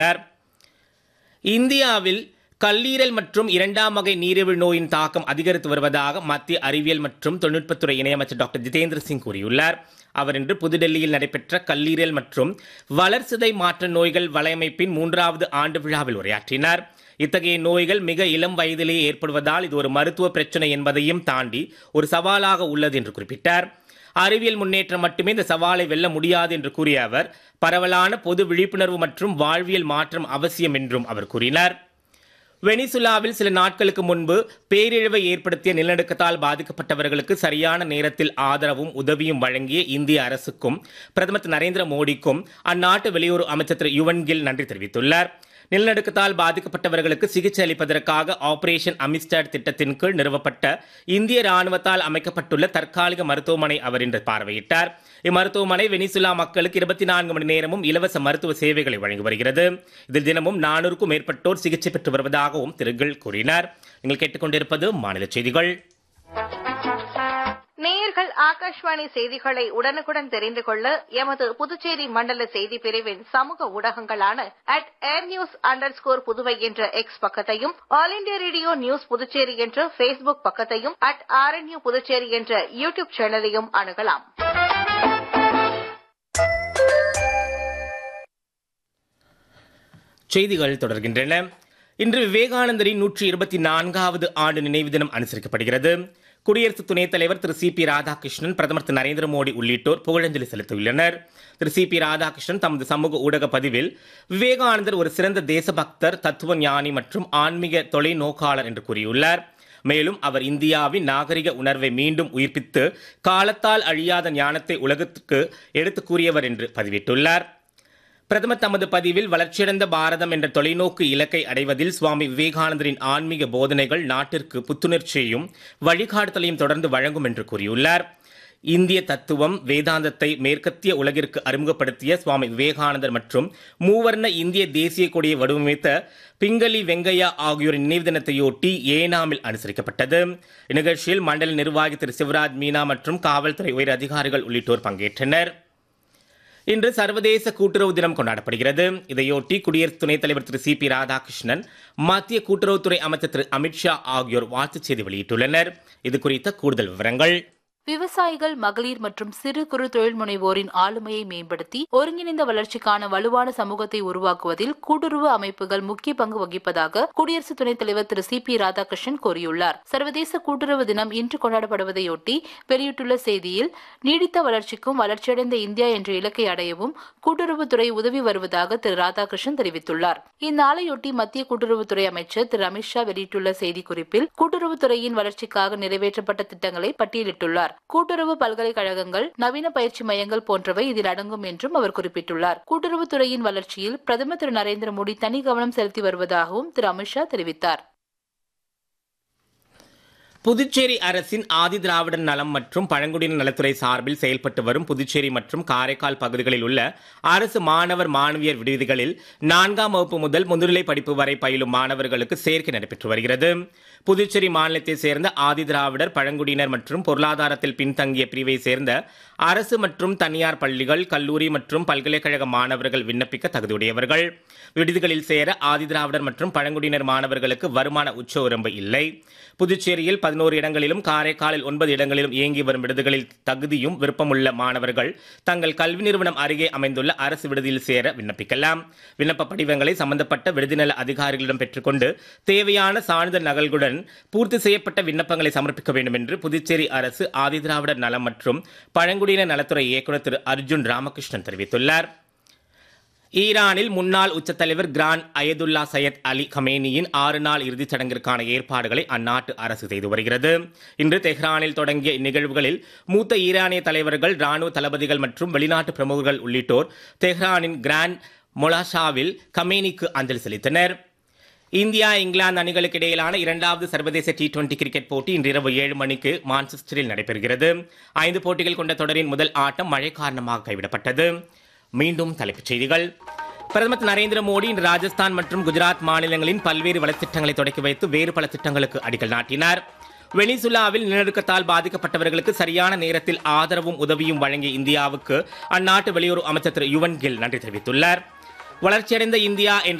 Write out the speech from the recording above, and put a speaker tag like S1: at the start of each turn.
S1: இந்தியாவில் கல்லீரல் மற்றும் இரண்டாம் வகை நீரிழிவு நோயின் தாக்கம் அதிகரித்து வருவதாக மத்திய அறிவியல் மற்றும் தொழில்நுட்பத்துறை இணையமைச்சர் டாக்டர் ஜிதேந்திர சிங் கூறியுள்ளார் அவர் இன்று புதுடெல்லியில் நடைபெற்ற கல்லீரல் மற்றும் வளர்சிதை மாற்ற நோய்கள் வலையமைப்பின் மூன்றாவது ஆண்டு விழாவில் உரையாற்றினார் இத்தகைய நோய்கள் மிக இளம் வயதிலேயே ஏற்படுவதால் இது ஒரு மருத்துவ பிரச்சனை என்பதையும் தாண்டி ஒரு சவாலாக உள்ளது என்று குறிப்பிட்டார் அறிவியல் முன்னேற்றம் மட்டுமே இந்த சவாலை வெல்ல முடியாது என்று கூறிய அவர் பரவலான பொது விழிப்புணர்வு மற்றும் வாழ்வியல் மாற்றம் அவசியம் என்றும் அவர் கூறினார் வெனிசுலாவில் சில நாட்களுக்கு முன்பு பேரிழவை ஏற்படுத்திய நிலநடுக்கத்தால் பாதிக்கப்பட்டவர்களுக்கு சரியான நேரத்தில் ஆதரவும் உதவியும் வழங்கிய இந்திய அரசுக்கும் பிரதமர் திரு நரேந்திர மோடிக்கும் அந்நாட்டு வெளியுறவு அமைச்சர் திரு யுவன் கில் நன்றி தெரிவித்துள்ளார் நிலநடுக்கத்தால் பாதிக்கப்பட்டவர்களுக்கு சிகிச்சை அளிப்பதற்காக ஆபரேஷன் அமிஸ்டர் திட்டத்தின் கீழ் நிறுவப்பட்ட இந்திய ராணுவத்தால் அமைக்கப்பட்டுள்ள தற்காலிக மருத்துவமனை அவர் இன்று பார்வையிட்டார் இம்மருத்துவமனை வெனிசுலா மக்களுக்கு இருபத்தி நான்கு மணி நேரமும் இலவச மருத்துவ சேவைகளை வழங்கி வருகிறது இதில் தினமும் நானூறுக்கும் மேற்பட்டோர் சிகிச்சை பெற்று வருவதாகவும் திரு கில் கூறினார் நீங்கள் கேட்டுக்கொண்டிருப்பது மாநில செய்திகள்
S2: நேயர்கள் ஆகாஷ்வாணி செய்திகளை உடனுக்குடன் தெரிந்து கொள்ள எமது புதுச்சேரி மண்டல செய்தி பிரிவின் சமூக ஊடகங்களான at air news underscore Puduvai என்ற எக்ஸ் பக்கத்தையும் all India radio news Puducherry என்ற பேஸ்புக் பக்கத்தையும் அட் ஆர்என்யூ புதுச்சேரி என்ற யூ டியூப் சேனலையும் அணுகலாம்
S1: செய்திகள் தொடர்கின்றன இன்று விவேகானந்தரின் நூற்றி இருபத்தி நான்காவது ஆண்டு நினைவு தினம் அனுசரிக்கப்படுகிறது குடியரசு துணைத் தலைவர் திரு சி பி ராதாகிருஷ்ணன் பிரதமர் திரு நரேந்திர மோடி உள்ளிட்டோர் புகழஞ்சலி செலுத்தியுள்ளனர் திரு சி பி ராதாகிருஷ்ணன் தமது சமூக ஊடக பதிவில் விவேகானந்தர் ஒரு சிறந்த தேசபக்தர் தத்துவ ஞானி மற்றும் ஆன்மீக தொலைநோக்காளர் என்று கூறியுள்ளார் மேலும் அவர் இந்தியாவின் நாகரிக உணர்வை மீண்டும் உயிர்ப்பித்து காலத்தால் அழியாத ஞானத்தை உலகத்துக்கு எடுத்துக் கூறியவர் என்று பதிவிட்டுள்ளார் பிரதமர் தமது பதிவில் வளர்ச்சியடைந்த பாரதம் என்ற தொலைநோக்கு இலக்கை அடைவதில் சுவாமி விவேகானந்தரின் ஆன்மீக போதனைகள் நாட்டிற்கு புத்துணர்ச்சியையும் வழிகாட்டுதலையும் தொடர்ந்து வழங்கும் என்று கூறியுள்ளார் இந்திய தத்துவம் வேதாந்தத்தை மேற்கத்திய உலகிற்கு அறிமுகப்படுத்திய சுவாமி விவேகானந்தர் மற்றும் மூவர்ண இந்திய தேசிய கொடியை வடிவமைத்த பிங்களி வெங்கையா ஆகியோரின் நினைவு தினத்தையொட்டி ஏனாமில் அனுசரிக்கப்பட்டது இந்நிகழ்ச்சியில் மண்டல நிர்வாகி திரு சிவராஜ் மீனா மற்றும் காவல்துறை உயர் அதிகாரிகள் உள்ளிட்டோர் பங்கேற்றனர் இன்று சர்வதேச கூட்டுறவு தினம் கொண்டாடப்படுகிறது இதையொட்டி குடியரசு துணைத் தலைவர் திரு சி பி ராதாகிருஷ்ணன் மத்திய கூட்டுறவுத்துறை அமைச்சர் திரு அமித்ஷா ஆகியோர் வாழ்த்துச் செய்தி வெளியிட்டுள்ளனர் இது குறித்த கூடுதல் விவரங்கள்
S3: விவசாயிகள் மகளிர் மற்றும் சிறு குறு தொழில் முனைவோரின் ஆளுமையை மேம்படுத்தி ஒருங்கிணைந்த வளர்ச்சிக்கான வலுவான சமூகத்தை உருவாக்குவதில் கூட்டுறவு அமைப்புகள் முக்கிய பங்கு வகிப்பதாக குடியரசு துணைத் தலைவர் திரு சி பி ராதாகிருஷ்ணன் கூறியுள்ளார் சர்வதேச கூட்டுறவு தினம் இன்று கொண்டாடப்படுவதையொட்டி வெளியிட்டுள்ள செய்தியில் நீடித்த வளர்ச்சிக்கும் வளர்ச்சியடைந்த இந்தியா என்ற இலக்கை அடையவும் கூட்டுறவுத்துறை உதவி வருவதாக திரு ராதாகிருஷ்ணன் தெரிவித்துள்ளார் இந்நாளையொட்டி மத்திய கூட்டுறவுத்துறை அமைச்சர் திரு அமித்ஷா வெளியிட்டுள்ள செய்திக்குறிப்பில் கூட்டுறவுத்துறையின் வளர்ச்சிக்காக நிறைவேற்றப்பட்ட திட்டங்களை பட்டியலிட்டுள்ளார் கூட்டுறவு பல்கலைக்கழகங்கள் நவீன பயிற்சி மையங்கள் போன்றவை இதில் அடங்கும் என்றும் அவர் குறிப்பிட்டுள்ளார் கூட்டுறவுத்துறையின் வளர்ச்சியில் பிரதமர் திரு நரேந்திர மோடி தனி கவனம் செலுத்தி வருவதாகவும் திரு அமித்ஷா தெரிவித்தார்
S1: புதுச்சேரி அரசின் ஆதி திராவிடர் நலம் மற்றும் பழங்குடியினர் நலத்துறை சார்பில் செயல்பட்டு வரும் புதுச்சேரி மற்றும் காரைக்கால் பகுதிகளில் உள்ள அரசு மாணவர் மாணவியர் விடுதிகளில் நான்காம் வகுப்பு முதல் முதுநிலை படிப்பு வரை பயிலும் மாணவர்களுக்கு சேர்க்கை நடைபெற்று வருகிறது புதுச்சேரி மாநிலத்தை சேர்ந்த ஆதி திராவிடர் பழங்குடியினர் மற்றும் பொருளாதாரத்தில் பின்தங்கிய பிரிவை சேர்ந்த அரசு மற்றும் தனியார் பள்ளிகள் கல்லூரி மற்றும் பல்கலைக்கழக மாணவர்கள் விண்ணப்பிக்க தகுதியுடையவர்கள் விடுதிகளில் சேர ஆதி திராவிடர் மற்றும் பழங்குடியினர் மாணவர்களுக்கு வருமான உச்ச உரம்பு இல்லை புதுச்சேரியில் பதினோரு இடங்களிலும் காரைக்காலில் ஒன்பது இடங்களிலும் இயங்கி வரும் விடுதிகளில் தகுதியும் விருப்பமுள்ள மாணவர்கள் தங்கள் கல்வி நிறுவனம் அருகே அமைந்துள்ள அரசு விடுதியில் சேர விண்ணப்பிக்கலாம் விண்ணப்ப படிவங்களை சம்பந்தப்பட்ட விடுதிநல அதிகாரிகளிடம் பெற்றுக்கொண்டு தேவையான சான்றிதழ் நகல்களுடன் பூர்த்தி செய்யப்பட்ட விண்ணப்பங்களை சமர்ப்பிக்க வேண்டும் என்று புதுச்சேரி அரசு ஆதிதிராவிடர் நலம் மற்றும் பழங்குடியினர் நலத்துறை இயக்குநர் திரு அர்ஜுன் ராமகிருஷ்ணன் தெரிவித்துள்ளார் ஈரானில் முன்னாள் உச்சத்தலைவர் கிரான் அயதுல்லா சையத் அலி கமேனியின் ஆறு நாள் இறுதிச் சடங்கிற்கான ஏற்பாடுகளை அந்நாட்டு அரசு செய்து வருகிறது இன்று தெஹ்ரானில் தொடங்கிய இந்நிகழ்வுகளில் மூத்த ஈரானிய தலைவர்கள் ராணுவ தளபதிகள் மற்றும் வெளிநாட்டு பிரமுகர்கள் உள்ளிட்டோர் தெஹ்ரானின் கிராண்ட் மொலாஷாவில் கமேனிக்கு அஞ்சலி செலுத்தினர் இந்தியா இங்கிலாந்து அணிகளுக்கு இடையிலான இரண்டாவது சர்வதேச டி டுவெண்டி கிரிக்கெட் போட்டி இன்று இரவு ஏழு மணிக்கு மான்செஸ்டரில் நடைபெறுகிறது ஐந்து போட்டிகள் கொண்ட தொடரின் முதல் ஆட்டம் மழை காரணமாக கைவிடப்பட்டது மீண்டும் தலைப்புச் செய்திகள் பிரதமர் திரு நரேந்திர மோடி இன்று ராஜஸ்தான் மற்றும் குஜராத் மாநிலங்களின் பல்வேறு வளத்திட்டங்களை தொடக்கி வைத்து வேறு பல திட்டங்களுக்கு அடிக்கல் நாட்டினார் வெனிசுலாவில் நிலநடுக்கத்தால் பாதிக்கப்பட்டவர்களுக்கு சரியான நேரத்தில் ஆதரவும் உதவியும் வழங்கிய இந்தியாவுக்கு அந்நாட்டு வெளியுறவு அமைச்சர் திரு யுவன் கில் நன்றி தெரிவித்துள்ளார் வளர்ச்சியடைந்த இந்தியா என்ற